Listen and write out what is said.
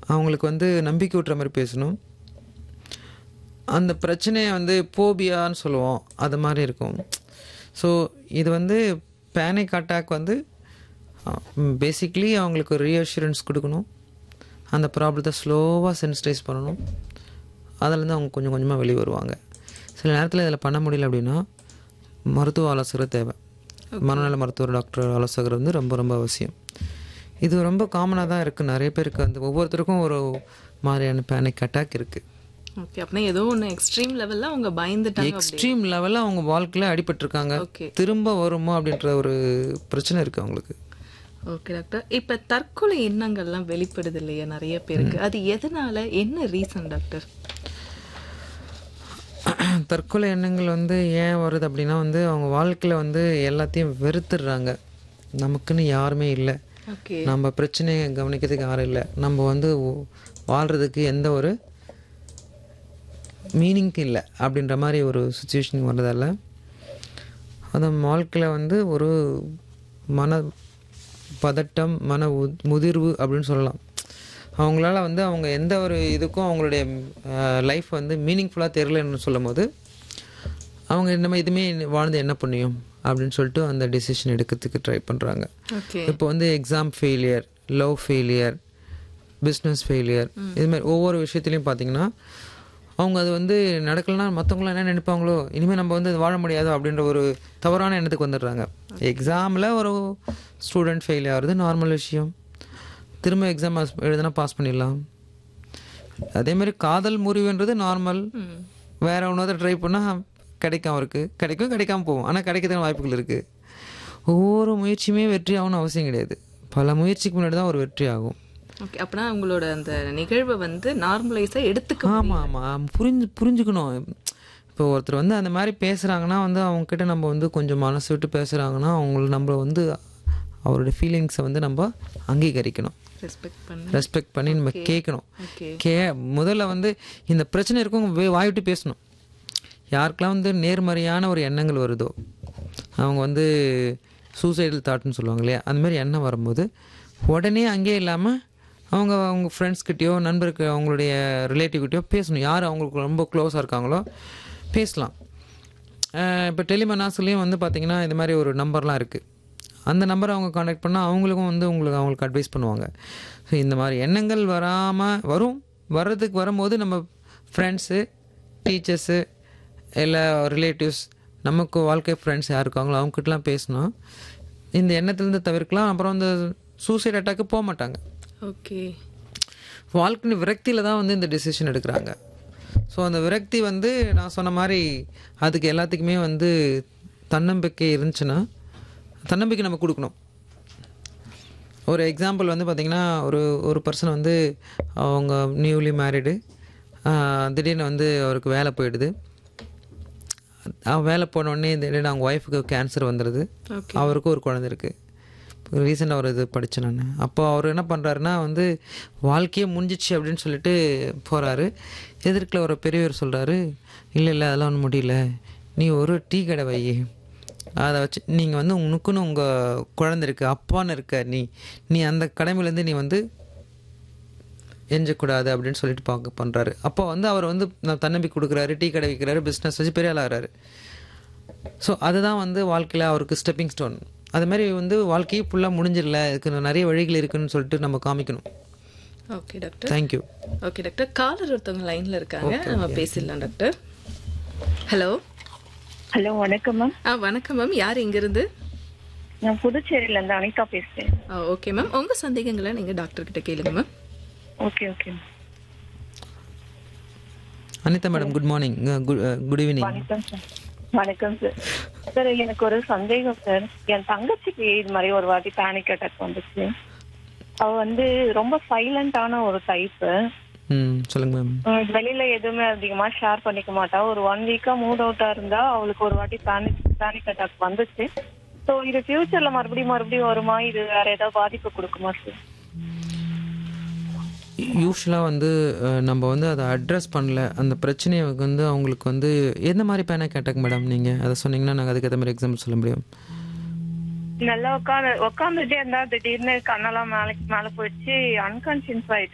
அவங்களுக்கு வந்து நம்பிக்கை ஊட்டுற மாதிரி பேசணும் அந்த பிரச்சனையை வந்து போபியான்னு சொல்லுவோம் அது மாதிரி இருக்கும் ஸோ இது வந்து பேனிக் அட்டாக் வந்து பேசிக்லி அவங்களுக்கு ஒரு ரீஅஷூரன்ஸ் கொடுக்கணும் அந்த ப்ராப்ளத்தை ஸ்லோவாக சென்சிடைஸ் பண்ணணும் அதுலேருந்து அவங்க கொஞ்சம் கொஞ்சமாக வெளியே வருவாங்க சில நேரத்தில் இதில் பண்ண முடியல அப்படின்னா மருத்துவ ஆலோசகர் தேவை மனநல மருத்துவர் டாக்டர் ஆலோசகர் வந்து ரொம்ப ரொம்ப அவசியம் இது ரொம்ப காமனாக தான் இருக்குது நிறைய பேருக்கு வந்து ஒவ்வொருத்தருக்கும் ஒரு மாதிரியான பேனிக் அட்டாக் இருக்குது ஓகே அப்படின்னா ஏதோ ஒன்று எக்ஸ்ட்ரீம் லெவலில் அவங்க பயந்துட்டாங்க அப்படி எக்ஸ்ட்ரீம் லெவலில் அவங்க வாழ்க்கையில் அடிபட்டிருக்காங்க ஓகே திரும்ப வருமா அப்படின்ற ஒரு பிரச்சனை இருக்குது அவங்களுக்கு ஓகே டாக்டர் இப்போ தற்கொலை எண்ணங்கள்லாம் வெளிப்படுது இல்லையா நிறைய பேருக்கு அது எதனால என்ன ரீசன் டாக்டர் தற்கொலை எண்ணங்கள் வந்து ஏன் வருது அப்படின்னா வந்து அவங்க வாழ்க்கையில் வந்து எல்லாத்தையும் வெறுத்துடுறாங்க நமக்குன்னு யாருமே இல்லை ஓகே நம்ம பிரச்சனையை கவனிக்கிறதுக்கு யாரும் இல்லை நம்ம வந்து ஒ- வாழ்கிறதுக்கு எந்த ஒரு மீனிங் இல்லை அப்படின்ற மாதிரி ஒரு சுச்சுவேஷன் வர்றதால அந்த வாழ்க்கையில் வந்து ஒரு மன பதட்டம் மன உ- முதிர்வு அப்படின்னு சொல்லலாம் அவங்களால வந்து அவங்க எந்த ஒரு இதுக்கும் அவங்களுடைய லைஃப் வந்து மீனிங்ஃபுல்லாக தெரியலன்னு சொல்லும் போது அவங்க நம்ம இதுவுமே வாழ்ந்து என்ன புண்ணியம் அப்படின்னு சொல்லிட்டு அந்த டெசிஷன் எடுக்கிறதுக்கு ட்ரை பண்ணுறாங்க ஓகே இப்போ வந்து exam failure love failure business failure இது மாதிரி ஒவ்வொரு விஷயத்துலையும் பார்த்தீங்கன்னா அவங்க அது வந்து நடக்கலைன்னா மற்றவங்களாம் என்ன நினைப்பாங்களோ இனிமேல் நம்ம வந்து வாழ முடியாது அப்படின்ற ஒரு தவறான எண்ணத்துக்கு வந்துடுறாங்க எக்ஸாமில் ஒரு ஸ்டூடெண்ட் ஃபெயில் ஆகிறது நார்மல் விஷயம் திரும்ப எக்ஸாம் எழுதுனா பாஸ் பண்ணிடலாம் அதே மாதிரி காதல் முறிவுன்றது நார்மல் வேற ஒன்றாவது ட்ரை பண்ணால் கிடைக்கும் அவருக்கு கிடைக்கும் கிடைக்காம போகும் ஆனால் கிடைக்கிறதுக்கு வாய்ப்புகள் இருக்குது ஒவ்வொரு முயற்சியுமே வெற்றி ஆகணும்னு அவசியம் கிடையாது பல முயற்சிக்கு முன்னாடி தான் ஒரு வெற்றி ஆகும் ஓகே அப்படின்னா உங்களோட அந்த நிகழ்வை வந்து நார்மலைஸாக எடுத்துக்க ஆமாம் ஆமாம் புரிஞ்சு புரிஞ்சுக்கணும் இப்போ ஒருத்தர் வந்து அந்த மாதிரி பேசுகிறாங்கன்னா வந்து அவங்கக்கிட்ட நம்ம வந்து கொஞ்சம் மனசு விட்டு பேசுகிறாங்கன்னா அவங்கள நம்ம வந்து அவரோட ஃபீலிங்ஸை வந்து நம்ம அங்கீகரிக்கணும் ரெஸ்பெக்ட் பண்ணி ரெஸ்பெக்ட் பண்ணி நம்ம கேட்கணும் ஓகே கே முதல்ல வந்து இந்த பிரச்சனை இருக்கவங்க வே- வாய் விட்டு பேசணும் யாருக்கெல்லாம் வந்து நேர்மறையான ஒரு எண்ணங்கள் வருதோ அவங்க வந்து சூசைடல் தாட்னு சொல்லுவாங்க இல்லையா அந்த மாதிரி எண்ணம் வரும்போது உடனே அங்கேயே இல்லாமல் அவங்க அவங்க ஃப்ரெண்ட்ஸ்கிட்டயோ நண்பருக்கு அவங்களுடைய ரிலேட்டிவ்கிட்டயோ பேசணும் யார் அவங்களுக்கு ரொம்ப க்ளோஸாக இருக்காங்களோ பேசலாம் இப்போ டெலிமனாஸ்லேயும் வந்து பார்த்திங்கன்னா இது மாதிரி ஒரு நம்பர்லாம் இருக்குது அந்த நம்பரை அவங்க காண்டாக்ட் பண்ணால் அவங்களுக்கும் வந்து உங்களுக்கு அவங்களுக்கு அட்வைஸ் பண்ணுவாங்க ஸோ இந்த மாதிரி எண்ணங்கள் வராமல் வரும் வர்றதுக்கு வரும்போது நம்ம ஃப்ரெண்ட்ஸு டீச்சர்ஸு இல்லை ரிலேட்டிவ்ஸ் நமக்கு வாழ்க்கை ஃப்ரெண்ட்ஸ் யார் இருக்காங்களோ அவங்ககிட்டலாம் பேசினா இந்த எண்ணத்துலேருந்து தவிர்க்கலாம் அப்புறம் இந்த சூசைட் அட்டாக்கு போக மாட்டாங்க ஓகே வாழ்க்கையின் விரக்தியில் தான் வந்து இந்த டெசிஷன் எடுக்கிறாங்க ஸோ அந்த விரக்தி வந்து நான் சொன்ன மாதிரி அதுக்கு எல்லாத்துக்குமே வந்து தன்னம்பிக்கை இருந்துச்சுன்னா தன்னம்பிக்கை நம்ம கொடுக்கணும் ஒரு எக்ஸாம்பிள் வந்து பார்த்திங்கன்னா ஒரு ஒரு பர்சன் வந்து அவங்க நியூலி மேரிடு திடீர்னு வந்து அவருக்கு வேலை போயிடுது அவன் வேலை போன உடனே திடீர்னு அவங்க ஒய்ஃபுக்கு கேன்சர் வந்துடுது ஓகே அவருக்கும் ஒரு குழந்தை இருக்குது ரீசெண்டாக ஒரு இது படித்தேன் நான் அப்போ அவர் என்ன பண்ணுறாருன்னா வந்து வாழ்க்கையே முடிஞ்சிச்சு அப்படின்னு சொல்லிட்டு போகிறாரு எதிர்க்கில் ஒரு பெரியவர் சொல்கிறாரு இல்லை இல்லை அதெல்லாம் ஒன்றும் முடியல நீ ஒரு டீ கடை வை அதை வச்சு நீங்கள் வந்து உனக்குன்னு உங்கள் குழந்தை இருக்கு அப்பான்னு இருக்க நீ நீ அந்த கடமையிலேருந்து நீ வந்து எஞ்சக்கூடாது அப்படின்னு சொல்லிட்டு பார்க்க பண்ணுறாரு அப்போ வந்து அவர் வந்து நான் தன்னம்பிக்கை கொடுக்குறாரு டீ கடை வைக்கிறாரு பிஸ்னஸ் வச்சு பெரிய ஆளாகிறாரு ஸோ அதுதான் வந்து வாழ்க்கையில் அவருக்கு ஸ்டெப்பிங் ஸ்டோன் அது மாதிரி வந்து வாழ்க்கையே ஃபுல்லாக முடிஞ்சிடல இதுக்கு நிறைய வழிகள் இருக்குன்னு சொல்லிட்டு நம்ம காமிக்கணும் okay doctor thank you okay doctor caller ஒருத்தவங்க லைன்ல இருக்காங்க நம்ம பேசிடலாம் டாக்டர் ஹலோ ஹலோ வணக்கம் மேம் ஆ வணக்கம் மேம் யார் இங்கிருந்து நான் புதுச்சேரியில இருந்து அனிதா பேசுறேன் ஆ ஓகே மேம் உங்க சந்தேகங்களை நீங்க டாக்டர் கிட்ட கேளுங்க ma'am okay okay Anitha madam good morning good good evening வணக்கம் சார் வணக்கம் சார் சார் எனக்கு ஒரு சந்தேகம் சார் என் தங்கச்சிக்கு இது மாதிரி ஒரு வாட்டி பேனிக் அட்டாக் வந்துச்சு அவ வந்து ரொம்ப சைலண்டான ஒரு டைப்பு ம் சொல்லுங்க மேம் வெளியில எதுவுமே அதிகமா ஷேர் பண்ணிக்க மாட்டா ஒரு ஒன் வீக்கா மூட் அவுட்டா இருந்தா அவளுக்கு ஒரு வாட்டி பேனிக் பேனிக் அட்டாக் வந்துச்சு ஸோ இது ஃபியூச்சர்ல மறுபடியும் மறுபடியும் வருமா இது வேற ஏதாவது பாதிப்பு கொடுக்குமா சார் யூஸ்வலாக வந்து அஹ், நம்ம வந்து அதை அட்ரஸ் பண்ணல அந்த பிரச்சனையை வந்து அவங்களுக்கு வந்து எந்த மாதிரி பேனிக் அட்டாக் மேடம் நீங்கள் அதை சொன்னீங்கன்னா நாங்கள் அதுக்கேற்ற மாதிரி எக்ஸாம்பிள் சொல்ல முடியும் நல்லா உட்காந்து உட்காந்துட்டே இருந்தா திடீர்னு கண்ணெல்லாம் மேலே மேல போயிடுச்சு அன்கான்சியஸ் ஆயிட்டா